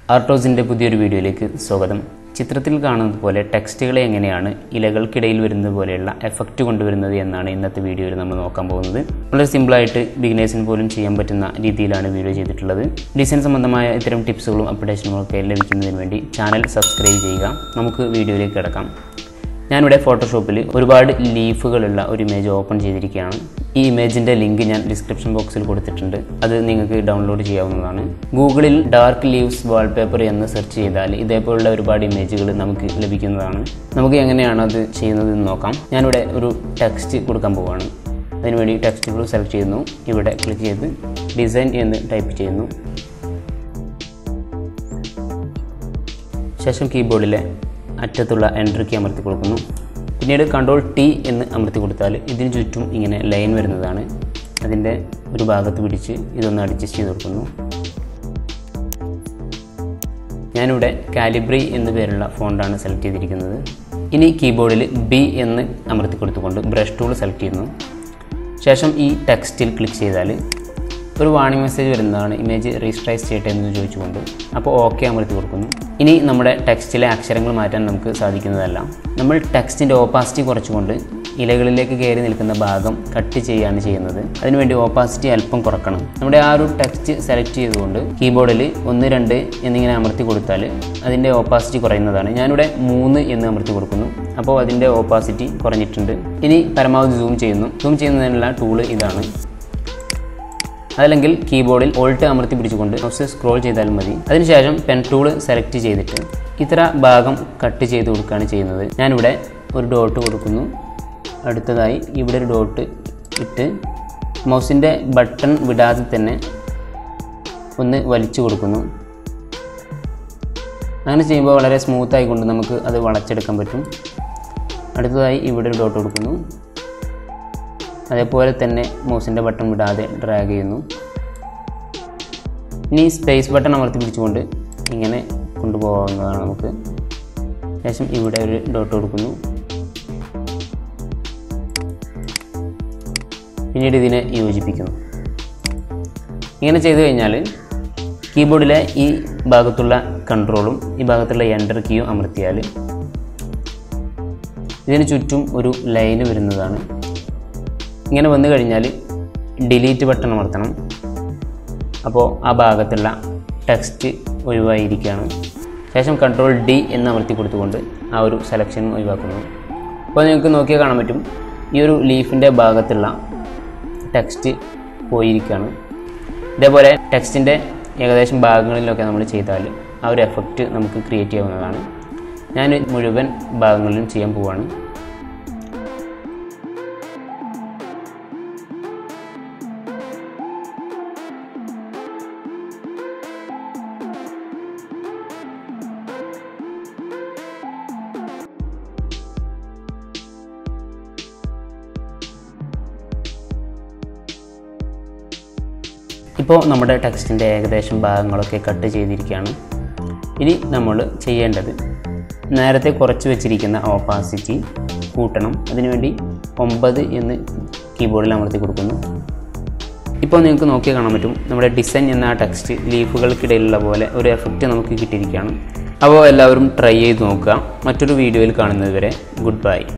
ആർട്ടോസിൻ്റെ പുതിയൊരു വീഡിയോയിലേക്ക് സ്വാഗതം ചിത്രത്തിൽ കാണുന്നത് പോലെ ടെക്സ്റ്റുകളെ എങ്ങനെയാണ് ഇലകൾക്കിടയിൽ വരുന്നത് പോലെയുള്ള എഫക്റ്റ് കൊണ്ടുവരുന്നത് എന്നാണ് ഇന്നത്തെ വീഡിയോയിൽ നമ്മൾ നോക്കാൻ പോകുന്നത് വളരെ സിമ്പിളായിട്ട് ബിഗിനേഴ്സിന് പോലും ചെയ്യാൻ പറ്റുന്ന രീതിയിലാണ് വീഡിയോ ചെയ്തിട്ടുള്ളത് ഡിസൈൻ സംബന്ധമായ ഇത്തരം ടിപ്സുകളും അപ്ഡേഷനുകളും ഒക്കെ ലഭിക്കുന്നതിന് വേണ്ടി ചാനൽ സബ്സ്ക്രൈബ് ചെയ്യുക നമുക്ക് വീഡിയോയിലേക്ക് കിടക്കാം ഞാനിവിടെ ഫോട്ടോഷോപ്പിൽ ഒരുപാട് ലീഫുകളുള്ള ഒരു ഇമേജ് ഓപ്പൺ ചെയ്തിരിക്കുകയാണ് ഈ ഇമേജിൻ്റെ ലിങ്ക് ഞാൻ ഡിസ്ക്രിപ്ഷൻ ബോക്സിൽ കൊടുത്തിട്ടുണ്ട് അത് നിങ്ങൾക്ക് ഡൗൺലോഡ് ചെയ്യാവുന്നതാണ് ഗൂഗിളിൽ ഡാർക്ക് ലീവ്സ് വാൾപേപ്പർ എന്ന് സെർച്ച് ചെയ്താൽ ഇതേപോലുള്ള ഒരുപാട് ഇമേജുകൾ നമുക്ക് ലഭിക്കുന്നതാണ് നമുക്ക് എങ്ങനെയാണ് അത് ചെയ്യുന്നത് എന്ന് നോക്കാം ഞാനിവിടെ ഒരു ടെക്സ്റ്റ് കൊടുക്കാൻ പോവുകയാണ് അതിനുവേണ്ടി ടെക്സ്റ്റ് ടൂൾ സെലക്ട് ചെയ്യുന്നു ഇവിടെ ക്ലിക്ക് ചെയ്ത് ഡിസൈൻ എന്ന് ടൈപ്പ് ചെയ്യുന്നു ശേഷം കീബോർഡിലെ അറ്റത്തുള്ള എൻ്റർ കീ അമർത്തി കൊടുക്കുന്നു പിന്നീട് കൺട്രോൾ ടി എന്ന് അമർത്തി കൊടുത്താൽ ഇതിന് ചുറ്റും ഇങ്ങനെ ലൈൻ വരുന്നതാണ് അതിൻ്റെ ഒരു ഭാഗത്ത് പിടിച്ച് ഇതൊന്ന് അഡ്ജസ്റ്റ് ചെയ്ത് കൊടുക്കുന്നു ഞാനിവിടെ കാലിബ്രി എന്ന പേരുള്ള ഫോണ്ടാണ് സെലക്ട് ചെയ്തിരിക്കുന്നത് ഇനി കീബോർഡിൽ ബി എന്ന് അമർത്തി കൊടുത്തുകൊണ്ട് ബ്രഷ് ടൂൾ സെലക്ട് ചെയ്യുന്നു ശേഷം ഈ ടെക്സ്റ്റിൽ ക്ലിക്ക് ചെയ്താൽ ഒരു വാണിംഗ് മെസ്സേജ് വരുന്നതാണ് ഇമേജ് റീസ്ട്രൈസ് ചെയ്യട്ടെ എന്ന് ചോദിച്ചുകൊണ്ട് അപ്പോൾ ഓക്കെ അമർത്തി കൊടുക്കുന്നു ഇനി നമ്മുടെ ടെക്സ്റ്റിലെ അക്ഷരങ്ങൾ മാറ്റാൻ നമുക്ക് സാധിക്കുന്നതല്ല നമ്മൾ ടെക്സ്റ്റിൻ്റെ ഓപ്പാസിറ്റി കുറച്ചുകൊണ്ട് ഇലകളിലേക്ക് കയറി നിൽക്കുന്ന ഭാഗം കട്ട് ചെയ്യുകയാണ് ചെയ്യുന്നത് അതിനുവേണ്ടി ഓപ്പാസിറ്റി അല്പം കുറക്കണം നമ്മുടെ ആ ഒരു ടെക്സ്റ്റ് സെലക്ട് ചെയ്തുകൊണ്ട് കീബോർഡിൽ ഒന്ന് രണ്ട് എന്നിങ്ങനെ അമർത്തി കൊടുത്താൽ അതിൻ്റെ ഓപ്പാസിറ്റി കുറയുന്നതാണ് ഞാനിവിടെ മൂന്ന് എന്ന് അമർത്തി കൊടുക്കുന്നു അപ്പോൾ അതിൻ്റെ ഓപ്പാസിറ്റി കുറഞ്ഞിട്ടുണ്ട് ഇനി പരമാവധി സൂം ചെയ്യുന്നു സൂം ചെയ്യുന്നതിനുള്ള ടൂള് ഇതാണ് അതല്ലെങ്കിൽ കീബോർഡിൽ ഓൾട്ട് അമർത്തി പിടിച്ചുകൊണ്ട് മൗസ് സ്ക്രോൾ ചെയ്താലും മതി അതിനുശേഷം പെൻ ടൂൾ സെലക്ട് ചെയ്തിട്ട് ഇത്ര ഭാഗം കട്ട് ചെയ്ത് കൊടുക്കുകയാണ് ചെയ്യുന്നത് ഞാനിവിടെ ഒരു ഡോട്ട് കൊടുക്കുന്നു അടുത്തതായി ഇവിടെ ഒരു ഡോട്ട് ഇട്ട് മൗസിൻ്റെ ബട്ടൺ വിടാതെ തന്നെ ഒന്ന് വലിച്ചു കൊടുക്കുന്നു അങ്ങനെ ചെയ്യുമ്പോൾ വളരെ സ്മൂത്ത് ആയിക്കൊണ്ട് നമുക്ക് അത് വളച്ചെടുക്കാൻ പറ്റും അടുത്തതായി ഇവിടെ ഒരു ഡോട്ട് കൊടുക്കുന്നു അതേപോലെ തന്നെ മൗസിൻ്റെ ബട്ടൺ വിടാതെ ഡ്രാഗ് ചെയ്യുന്നു ഇനി സ്പേസ് ബട്ടൺ അമർത്തി പിടിച്ചുകൊണ്ട് ഇങ്ങനെ കൊണ്ടുപോകാവുന്നതാണ് നമുക്ക് ശേഷം ഇവിടെ ഒരു ഡോട്ട് കൊടുക്കുന്നു പിന്നീട് ഇതിനെ യോജിപ്പിക്കുന്നു ഇങ്ങനെ ചെയ്തു കഴിഞ്ഞാൽ കീബോർഡിലെ ഈ ഭാഗത്തുള്ള കൺട്രോളും ഈ ഭാഗത്തുള്ള എൻ്റർ കീയും അമർത്തിയാൽ ഇതിന് ചുറ്റും ഒരു ലൈന് വരുന്നതാണ് ഇങ്ങനെ വന്നു കഴിഞ്ഞാൽ ഡിലീറ്റ് ബട്ടൺ അമർത്തണം അപ്പോൾ ആ ഭാഗത്തുള്ള ടെക്സ്റ്റ് ഒഴിവായിരിക്കുകയാണ് ശേഷം കൺട്രോൾ ഡി എന്ന് അമർത്തി കൊടുത്തുകൊണ്ട് ആ ഒരു സെലക്ഷൻ ഒഴിവാക്കുന്നു അപ്പോൾ നിങ്ങൾക്ക് നോക്കിയാൽ കാണാൻ പറ്റും ഈ ഒരു ലീഫിൻ്റെ ഭാഗത്തുള്ള ടെക്സ്റ്റ് പോയിരിക്കുകയാണ് ഇതേപോലെ ടെക്സ്റ്റിൻ്റെ ഏകദേശം ഭാഗങ്ങളിലൊക്കെ നമ്മൾ ചെയ്താൽ ആ ഒരു എഫക്റ്റ് നമുക്ക് ക്രിയേറ്റ് ചെയ്യാവുന്നതാണ് ഞാൻ മുഴുവൻ ഭാഗങ്ങളിലും ചെയ്യാൻ പോവുകയാണ് ഇപ്പോൾ നമ്മുടെ ടെക്സ്റ്റിൻ്റെ ഏകദേശം ഭാഗങ്ങളൊക്കെ കട്ട് ചെയ്തിരിക്കുകയാണ് ഇനി നമ്മൾ ചെയ്യേണ്ടത് നേരത്തെ കുറച്ച് വെച്ചിരിക്കുന്ന ഓപ്പാസിറ്റി കൂട്ടണം അതിനുവേണ്ടി ഒമ്പത് എന്ന് കീബോർഡിൽ അമർത്തി കൊടുക്കുന്നു ഇപ്പോൾ നിങ്ങൾക്ക് നോക്കിയാൽ കാണാൻ പറ്റും നമ്മുടെ ഡിസൈൻ എന്ന ആ ടെക്സ്റ്റ് ലീഫുകൾക്കിടയിലുള്ള പോലെ ഒരു എഫക്റ്റ് നമുക്ക് കിട്ടിയിരിക്കുകയാണ് അപ്പോൾ എല്ലാവരും ട്രൈ ചെയ്ത് നോക്കുക മറ്റൊരു വീഡിയോയിൽ കാണുന്നത് വരെ ഗുഡ് ബൈ